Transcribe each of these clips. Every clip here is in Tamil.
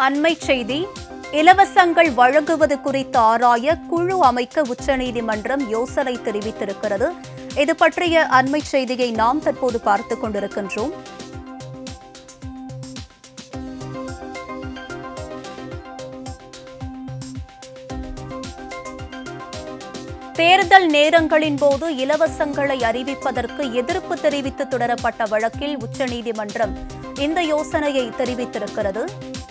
அண்மைச் செய்தி இலவசங்கள் வழங்குவது குறித்து ஆராய குழு அமைக்க உச்சநீதிமன்றம் யோசனை தெரிவித்திருக்கிறது இது பற்றிய அண்மைச் செய்தியை நாம் தற்போது பார்த்துக் கொண்டிருக்கின்றோம் தேர்தல் நேரங்களின் போது இலவசங்களை அறிவிப்பதற்கு எதிர்ப்பு தெரிவித்து தொடரப்பட்ட வழக்கில் உச்சநீதிமன்றம் இந்த யோசனையை தெரிவித்திருக்கிறது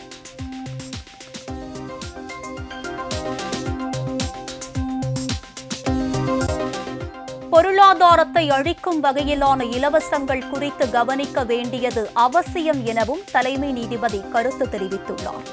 பொருளாதாரத்தை அழிக்கும் வகையிலான இலவசங்கள் குறித்து கவனிக்க வேண்டியது அவசியம் எனவும் தலைமை நீதிபதி கருத்து தெரிவித்துள்ளார்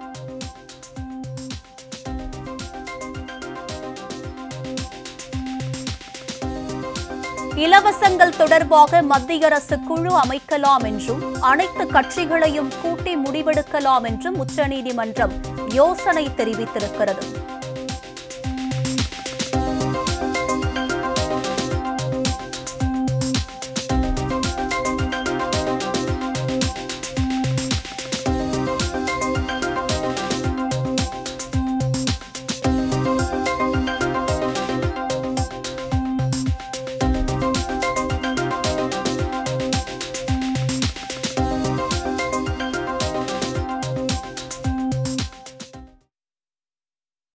இலவசங்கள் தொடர்பாக மத்திய அரசு குழு அமைக்கலாம் என்றும் அனைத்து கட்சிகளையும் கூட்டி முடிவெடுக்கலாம் என்றும் உச்சநீதிமன்றம் யோசனை தெரிவித்திருக்கிறது